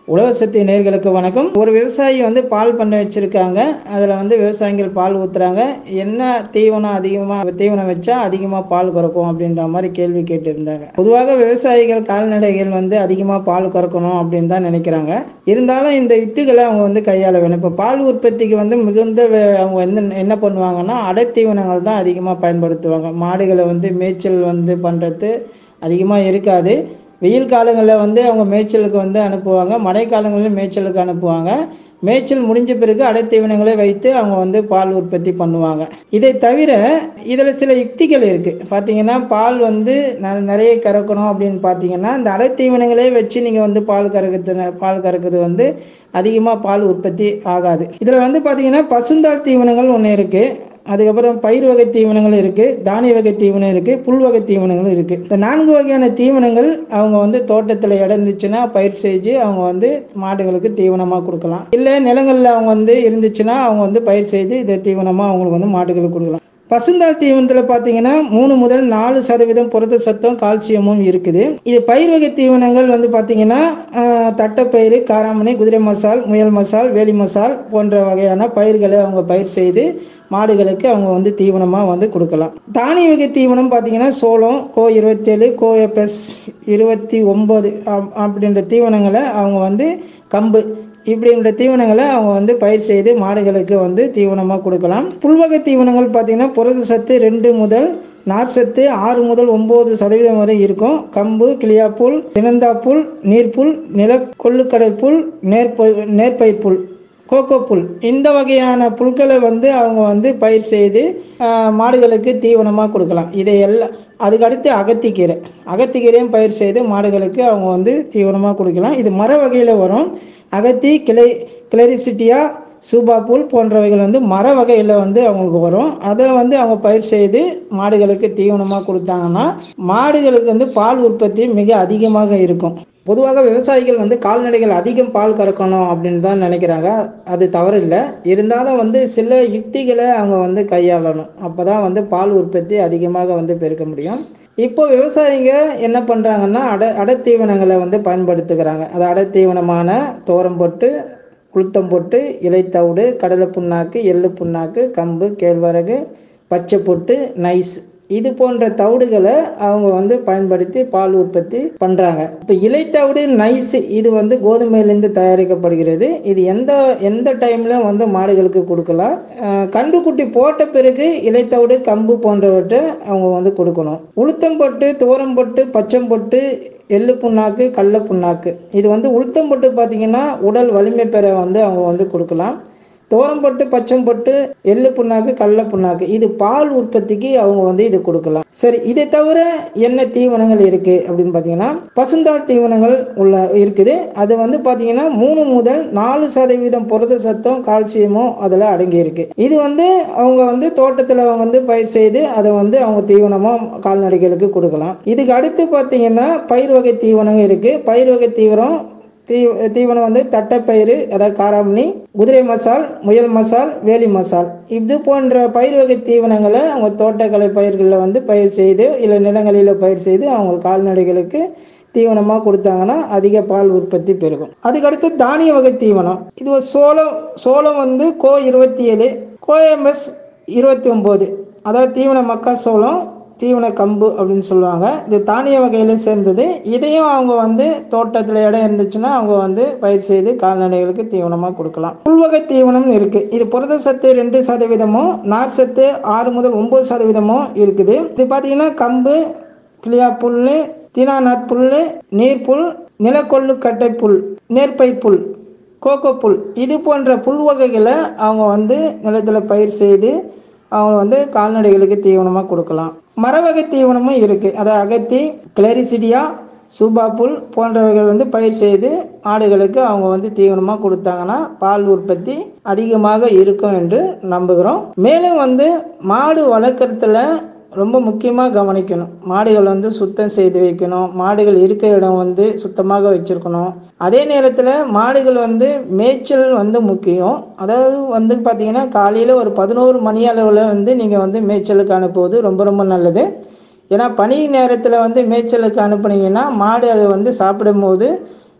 உழவர் சக்தி நேர்களுக்கு வணக்கம் ஒரு விவசாயி வந்து பால் பண்ணை வச்சுருக்காங்க அதில் வந்து விவசாயிகள் பால் ஊற்றுறாங்க என்ன தீவனம் அதிகமாக தீவனம் வச்சா அதிகமாக பால் கறக்கும் அப்படின்ற மாதிரி கேள்வி கேட்டிருந்தாங்க பொதுவாக விவசாயிகள் கால்நடைகள் வந்து அதிகமாக பால் கறக்கணும் அப்படின்னு தான் நினைக்கிறாங்க இருந்தாலும் இந்த யுத்திகளை அவங்க வந்து கையாள வேணும் இப்போ பால் உற்பத்திக்கு வந்து மிகுந்த வே- அவங்க வந்து என்ன பண்ணுவாங்கன்னா அடைத்தீவனங்கள் தான் அதிகமாக பயன்படுத்துவாங்க மாடுகளை வந்து மேய்ச்சல் வந்து பண்ணுறது அதிகமாக இருக்காது வெயில் காலங்களில் வந்து அவங்க மேய்ச்சலுக்கு வந்து அனுப்புவாங்க மழை காலங்களில் மேய்ச்சலுக்கு அனுப்புவாங்க மேய்ச்சல் முடிஞ்ச பிறகு அடைத்தீவனங்களை வைத்து அவங்க வந்து பால் உற்பத்தி பண்ணுவாங்க இதை தவிர இதில் சில யுக்திகள் இருக்குது பார்த்தீங்கன்னா பால் வந்து ந- நிறைய கறக்கணும் அப்படின்னு பார்த்தீங்கன்னா இந்த அடைத்தீவனங்களே வச்சு நீங்கள் வந்து பால் கறக்கிறது பால் கறக்கிறது வந்து அதிகமாக பால் உற்பத்தி ஆகாது இதில் வந்து பார்த்தீங்கன்னா பசுந்தாள் தீவனங்கள் ஒன்று இருக்குது அதுக்கப்புறம் பயிர் வகை தீவனங்கள் இருக்குது தானிய வகை தீவனம் இருக்குது புல் வகை தீவனங்கள் இருக்குது இந்த நான்கு வகையான தீவனங்கள் அவங்க வந்து தோட்டத்தில் இடம் இருந்துச்சுன்னா பயிர் செஞ்சு அவங்க வந்து மாடுகளுக்கு தீவனமாக கொடுக்கலாம் இல்லை நிலங்களில் அவங்க வந்து இருந்துச்சுன்னா அவங்க வந்து பயிர் செய்து இதை தீவனமாக அவங்களுக்கு வந்து மாடுகளுக்கு கொடுக்கலாம் பசுந்தாள் தீவனத்தில் பார்த்தீங்கன்னா மூணு முதல் நாலு சதவீதம் புரத சத்தம் கால்சியமும் இருக்குது இது பயிர் வகை தீவனங்கள் வந்து பார்த்தீங்கன்னா ஆஹ், தட்டைப்பயிறு காராமணி குதிரை மசால் முயல் மசால் வேலி மசால் போன்ற வகையான பயிர்களை அவங்க பயிர் செய்து மாடுகளுக்கு அவங்க வந்து தீவனமாக வந்து கொடுக்கலாம் தானிய வகை தீவனம் பார்த்தீங்கன்னா சோளம் கோ இருபத்தேழு கோ எப்எஸ் இருபத்தி ஒம்பது அப்படின்ற தீவனங்களை அவங்க வந்து கம்பு இப்படின்ற தீவனங்களை அவங்க வந்து பயிர் செய்து மாடுகளுக்கு வந்து தீவனமாக கொடுக்கலாம் புல்வகை தீவனங்கள் பார்த்தீங்கன்னா புரத சத்து ரெண்டு முதல் நார் சத்து ஆறு முதல் ஒம்பது சதவீதம் வரை இருக்கும் கம்பு கிளியாப்புல் தினந்தாப்புல் நீர்ப்புல் நில கொள்ளுக்கடல் புல் நேர்ப நேர்பயிர் புல் கோகோ புல் இந்த வகையான புல்களை வந்து அவங்க வந்து பயிர் செய்து ஆஹ், மாடுகளுக்கு தீவனமாக கொடுக்கலாம் இதை எல்லாம் அதுக்கு அடுத்து அகத்திக்கீரை அகத்திக்கீரையும் பயிர் செய்து மாடுகளுக்கு அவங்க வந்து தீவனமாக கொடுக்கலாம் இது மர வகையில் வரும் அகத்தி கிளை கிளரிசிட்டியா சூபாப்புல் போன்றவைகள் வந்து மர வகையில் வந்து அவங்களுக்கு வரும் அதை வந்து அவங்க பயிர் செய்து மாடுகளுக்கு தீவனமாக கொடுத்தாங்கன்னா மாடுகளுக்கு வந்து பால் உற்பத்தி மிக அதிகமாக இருக்கும் பொதுவாக விவசாயிகள் வந்து கால்நடைகள் அதிகம் பால் கறக்கணும் அப்படின்னு தான் நினைக்கிறாங்க அது தவறில்லை இருந்தாலும் வந்து சில யுக்திகளை அவங்க வந்து கையாளணும் அப்போ தான் வந்து பால் உற்பத்தி அதிகமாக வந்து பெருக்க முடியும் இப்போ விவசாயிங்க என்ன பண்ணுறாங்கன்னா அடை அடைத்தீவனங்களை வந்து பயன்படுத்துகிறாங்க அது அடைத்தீவனமான தோரம் போட்டு உளுத்தம் போட்டு இலைத்தவிடு கடலை புண்ணாக்கு எள்ளு புண்ணாக்கு கம்பு கேழ்வரகு பச்சை பொட்டு நைஸ் இது போன்ற தவிடுகளை அவங்க வந்து பயன்படுத்தி பால் உற்பத்தி பண்ணுறாங்க இப்போ இலைத்தவிடு நைஸ் இது வந்து கோதுமையிலேருந்து தயாரிக்கப்படுகிறது இது எந்த எந்த டைமில் வந்து மாடுகளுக்கு கொடுக்கலாம் அஹ் கன்றுக்குட்டி போட்ட பிறகு இலைத்தவிடு கம்பு போன்றவற்றை அவங்க வந்து கொடுக்கணும் உளுத்தம் பொட்டு துவரம் பொட்டு பச்சம் பொட்டு எள்ளு புண்ணாக்கு கடல புண்ணாக்கு இது வந்து உளுத்தம் பொட்டு பார்த்தீங்கன்னா உடல் வலிமை பெற வந்து அவங்க வந்து கொடுக்கலாம் தோரம் பொட்டு பச்சம் பொட்டு எள்ளு புண்ணாக்கு கடல புண்ணாக்கு இது பால் உற்பத்திக்கு அவங்க வந்து இது கொடுக்கலாம் சரி இதை தவிர என்ன தீவனங்கள் இருக்கு அப்படின்னு பார்த்தீங்கன்னா பசுந்தாள் தீவனங்கள் உள்ள இருக்குது அது வந்து பார்த்தீங்கன்னா மூணு முதல் நாலு சதவீதம் புரத சத்தம் கால்சியமும் அதில் அடங்கி இருக்கு இது வந்து அவங்க வந்து தோட்டத்தில் வந்து பயிர் செய்து அதை வந்து அவங்க தீவனமாக கால்நடைகளுக்கு கொடுக்கலாம் இதுக்கு அடுத்து பார்த்தீங்கன்னா பயிர் வகை தீவனங்கள் இருக்கு பயிர் வகை தீவனம் தீ தீவனம் வந்து தட்டைப்பயிறு அதாவது காராமணி குதிரை மசால் முயல் மசால் வேலி மசால் இது போன்ற பயிர் வகை தீவனங்களை அவங்க தோட்டக்கலை பயிர்களில் வந்து பயிர் செய்து இல்லை நிலங்களில் பயிர் செய்து அவங்க கால்நடைகளுக்கு தீவனமாக கொடுத்தாங்கன்னா அதிக பால் உற்பத்தி பெருகும் அதுக்கடுத்து தானிய வகை தீவனம் இது ஒரு சோளம் சோளம் வந்து கோ இருபத்தி ஏழு கோஎம்எஸ் இருபத்தி ஒம்பது அதாவது தீவன மக்காசோளம் தீவன கம்பு அப்படின்னு சொல்லுவாங்க இது தானிய வகையில சேர்ந்தது இதையும் அவங்க வந்து தோட்டத்தில் இடம் இருந்துச்சுன்னா அவங்க வந்து பயிர் செய்து கால்நடைகளுக்கு தீவனமாக கொடுக்கலாம் புல்வகை தீவனம் இருக்கு இது புரத சத்து ரெண்டு சதவீதமும் நார் சத்து ஆறு முதல் ஒன்பது சதவீதமும் இருக்குது இது பார்த்தீங்கன்னா கம்பு கிளியா புல் தீனாநாத் புல் நீர்ப்புல் நிலக்கொள்ளுக்கட்டை புல் நேர்பயிர் புல் கோகோ புல் இது போன்ற புல் வகைகளை அவங்க வந்து நிலத்தில் பயிர் செய்து அவங்க வந்து கால்நடைகளுக்கு தீவனமாக கொடுக்கலாம் மரவகை தீவனமும் இருக்குது அதை அகத்தி கிளரிசிடியா சூபா புல் போன்றவைகள் வந்து பயிர் செய்து மாடுகளுக்கு அவங்க வந்து தீவனமாக கொடுத்தாங்கன்னா பால் உற்பத்தி அதிகமாக இருக்கும் என்று நம்புகிறோம் மேலும் வந்து மாடு வளர்க்குறதுல ரொம்ப முக்கியமாக கவனிக்கணும் மாடுகள் வந்து சுத்தம் செய்து வைக்கணும் மாடுகள் இருக்க இடம் வந்து சுத்தமாக வச்சுருக்கணும் அதே நேரத்தில் மாடுகள் வந்து மேய்ச்சல் வந்து முக்கியம் அதாவது வந்து பார்த்திங்கன்னா காலையில் ஒரு பதினோரு மணி அளவில் வந்து நீங்கள் வந்து மேய்ச்சலுக்கு அனுப்புவது ரொம்ப ரொம்ப நல்லது ஏன்னா பனி நேரத்தில் வந்து மேய்ச்சலுக்கு அனுப்புனீங்கன்னா மாடு அதை வந்து சாப்பிடும்போது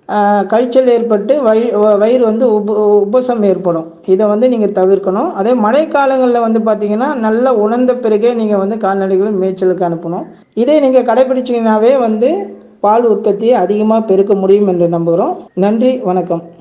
ஆஹ், கழிச்சல் ஏற்பட்டு வயி வ- வயிறு வந்து உப உபசம் ஏற்படும் இதை வந்து நீங்கள் தவிர்க்கணும் அதே மழை காலங்களில் வந்து பார்த்தீங்கன்னா நல்லா உணர்ந்த பிறகே நீங்கள் வந்து கால்நடைகளை மேய்ச்சலுக்கு அனுப்பணும் இதை நீங்கள் கடைபிடிச்சீங்கன்னாவே வந்து பால் உற்பத்தியை அதிகமாக பெருக்க முடியும் என்று நம்புகிறோம் நன்றி வணக்கம்